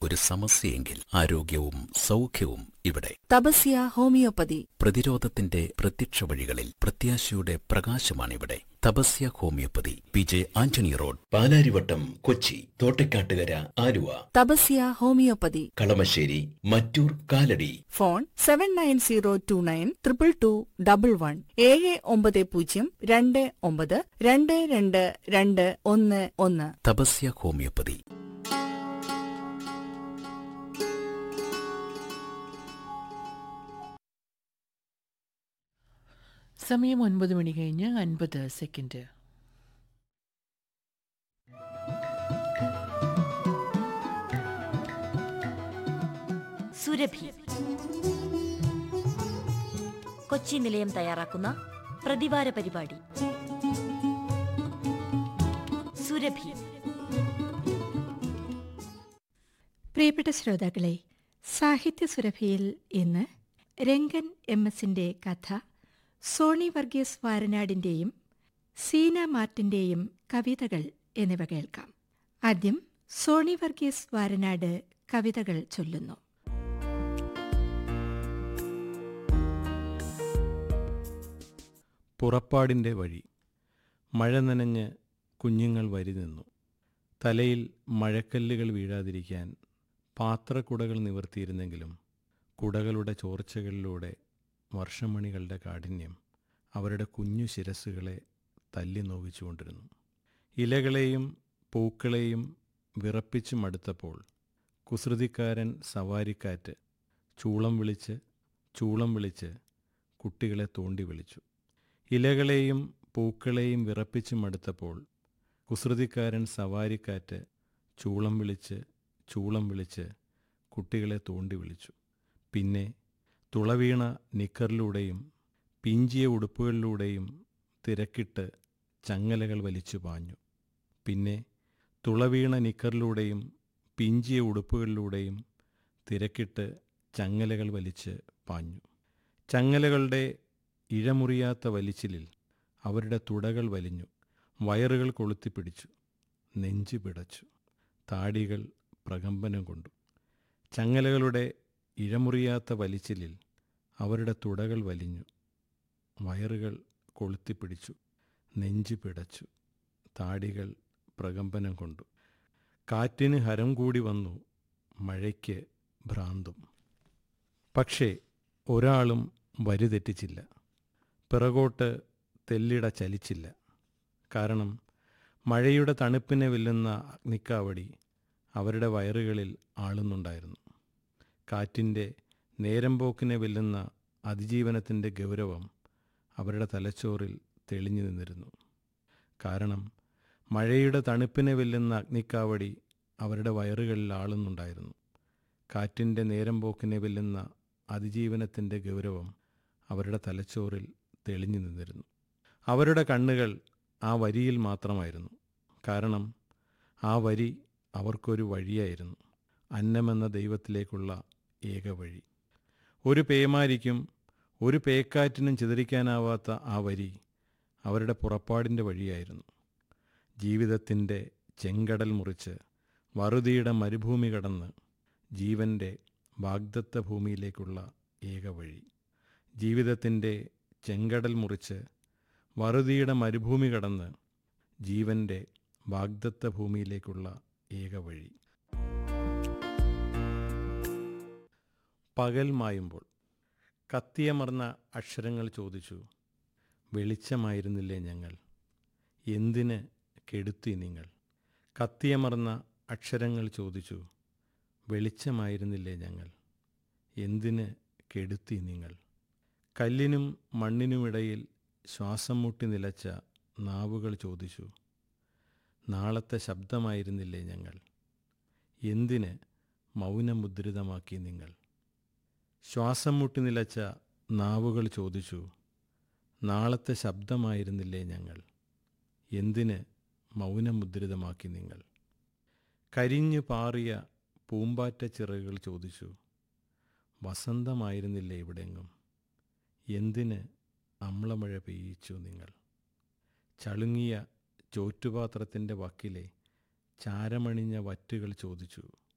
ഒരു സമസ്യയെങ്കിൽ ആരോഗ്യവും സൗഖ്യവും ഇവിടെ തപസ്യ ഹോമിയോപ്പതി പ്രതിരോധത്തിന്റെ പ്രത്യക്ഷ വഴികളിൽ പ്രത്യാശയുടെ പ്രകാശമാണിവിടെ Tapasya homoeopathy P J Antony road Palarivattom Kochi Thottakkattukara Aluva Tapasya homoeopathy Kalamassery Mattoor Kalady phone seven nine zero two nine triple two double one ഏഴ് ഒമ്പത് പൂജ്യം രണ്ട് ഒമ്പത് രണ്ട് രണ്ട് രണ്ട് ഒന്ന് ഒന്ന് തപസ്യ ഹോമിയോപ്പതി സമയം ഒൻപത് മണി കഴിഞ്ഞ് അൻപത് സെക്കൻഡ് സുരഭി കൊച്ചി നിലയം തയ്യാറാക്കുന്ന പ്രതിവാര പരിപാടി സുരഭി പ്രിയപ്പെട്ട ശ്രോതാക്കളെ സാഹിത്യ സുരഭിയിൽ ഇന്ന് രംഗൻ എം എസിന്റെ കഥ സോണി വർഗീസ് വാരനാടിന്റെയും സീന മാർട്ടിന്റെയും കവിതകൾ എന്നിവ കേൾക്കാം ആദ്യം സോണി വർഗീസ് വാരനാട് കവിതകൾ ചൊല്ലുന്നു പുറപ്പാടിൻ്റെ വഴി മഴ നനഞ്ഞ് കുഞ്ഞുങ്ങൾ വരി നിന്നു തലയിൽ മഴക്കല്ലുകൾ വീഴാതിരിക്കാൻ പാത്രക്കുടകൾ നിവർത്തിയിരുന്നെങ്കിലും കുടകളുടെ ചോർച്ചകളിലൂടെ വർഷമണികളുടെ കാഠിന്യം അവരുടെ കുഞ്ഞു ശിരസ്സുകളെ തല്ലി നോവിച്ചുകൊണ്ടിരുന്നു ഇലകളെയും പൂക്കളെയും വിറപ്പിച്ചു മടുത്തപ്പോൾ കുസൃതിക്കാരൻ സവാരിക്കാറ്റ് ചൂളം വിളിച്ച് ചൂളം വിളിച്ച് കുട്ടികളെ തോണ്ടി വിളിച്ചു ഇലകളെയും പൂക്കളെയും വിറപ്പിച്ചു മടുത്തപ്പോൾ കുസൃതിക്കാരൻ സവാരിക്കാറ്റ് ചൂളം വിളിച്ച് ചൂളം വിളിച്ച് കുട്ടികളെ തോണ്ടി വിളിച്ചു പിന്നെ തുളവീണ നിക്കറിലൂടെയും പിഞ്ചിയ ഉടുപ്പുകളിലൂടെയും തിരക്കിട്ട് ചങ്ങലകൾ വലിച്ചു പാഞ്ഞു പിന്നെ തുളവീണ നിക്കറിലൂടെയും പിഞ്ചിയ ഉടുപ്പുകളിലൂടെയും തിരക്കിട്ട് ചങ്ങലകൾ വലിച്ച് പാഞ്ഞു ചങ്ങലകളുടെ ഇഴമുറിയാത്ത വലിച്ചിലിൽ അവരുടെ തുടകൾ വലിഞ്ഞു വയറുകൾ കൊളുത്തിപ്പിടിച്ചു നെഞ്ചു പിടച്ചു താടികൾ പ്രകമ്പനം കൊണ്ടു ചങ്ങലകളുടെ ഇഴമുറിയാത്ത വലിച്ചിലിൽ അവരുടെ തുടകൾ വലിഞ്ഞു വയറുകൾ കൊളുത്തിപ്പിടിച്ചു നെഞ്ചു പിടച്ചു താടികൾ പ്രകമ്പനം കൊണ്ടു കാറ്റിന് ഹരം കൂടി വന്നു മഴയ്ക്ക് ഭ്രാന്തും പക്ഷേ ഒരാളും വരിതെറ്റിച്ചില്ല പിറകോട്ട് തെല്ലിട ചലിച്ചില്ല കാരണം മഴയുടെ തണുപ്പിനെ വെല്ലുന്ന അഗ്നിക്കാവടി അവരുടെ വയറുകളിൽ ആളുന്നുണ്ടായിരുന്നു കാറ്റിൻ്റെ നേരമ്പോക്കിനെ വെല്ലുന്ന അതിജീവനത്തിൻ്റെ ഗൗരവം അവരുടെ തലച്ചോറിൽ തെളിഞ്ഞു നിന്നിരുന്നു കാരണം മഴയുടെ തണുപ്പിനെ വെല്ലുന്ന അഗ്നിക്കാവടി അവരുടെ വയറുകളിൽ ആളുന്നുണ്ടായിരുന്നു കാറ്റിൻ്റെ നേരമ്പോക്കിനെ വെല്ലുന്ന അതിജീവനത്തിൻ്റെ ഗൗരവം അവരുടെ തലച്ചോറിൽ തെളിഞ്ഞു നിന്നിരുന്നു അവരുടെ കണ്ണുകൾ ആ വരിയിൽ മാത്രമായിരുന്നു കാരണം ആ വരി അവർക്കൊരു വഴിയായിരുന്നു അന്നമെന്ന ദൈവത്തിലേക്കുള്ള ഏക വഴി ഒരു പേമാരിക്കും ഒരു പേക്കാറ്റിനും ചിതറിക്കാനാവാത്ത ആ വരി അവരുടെ പുറപ്പാടിൻ്റെ വഴിയായിരുന്നു ജീവിതത്തിൻ്റെ ചെങ്കടൽ മുറിച്ച് വറുതിയുടെ മരുഭൂമി കടന്ന് ജീവൻ്റെ വാഗ്ദത്ത ഭൂമിയിലേക്കുള്ള ഏക വഴി ജീവിതത്തിൻ്റെ ചെങ്കടൽ മുറിച്ച് വറുതിയുടെ മരുഭൂമി കടന്ന് ജീവൻ്റെ വാഗ്ദത്ത ഭൂമിയിലേക്കുള്ള ഏക വഴി പകൽ മായുമ്പോൾ കത്തിയമർന്ന അക്ഷരങ്ങൾ ചോദിച്ചു വെളിച്ചമായിരുന്നില്ലേ ഞങ്ങൾ എന്തിന് കെടുത്തി നിങ്ങൾ കത്തിയമർന്ന അക്ഷരങ്ങൾ ചോദിച്ചു വെളിച്ചമായിരുന്നില്ലേ ഞങ്ങൾ എന്തിന് കെടുത്തി നിങ്ങൾ കല്ലിനും മണ്ണിനുമിടയിൽ ശ്വാസം മുട്ടി നിലച്ച നാവുകൾ ചോദിച്ചു നാളത്തെ ശബ്ദമായിരുന്നില്ലേ ഞങ്ങൾ എന്തിന് മൗനമുദ്രിതമാക്കി നിങ്ങൾ ശ്വാസം മുട്ടി നിലച്ച നാവുകൾ ചോദിച്ചു നാളത്തെ ശബ്ദമായിരുന്നില്ലേ ഞങ്ങൾ എന്തിന് മൗനമുദ്രിതമാക്കി നിങ്ങൾ കരിഞ്ഞു പാറിയ പൂമ്പാറ്റ ചിറകുകൾ ചോദിച്ചു വസന്തമായിരുന്നില്ലേ ഇവിടെങ്ങും എന്തിന് അമ്ലമഴ പെയ്യിച്ചു നിങ്ങൾ ചളുങ്ങിയ ചോറ്റുപാത്രത്തിൻ്റെ വക്കിലെ ചാരമണിഞ്ഞ വറ്റുകൾ ചോദിച്ചു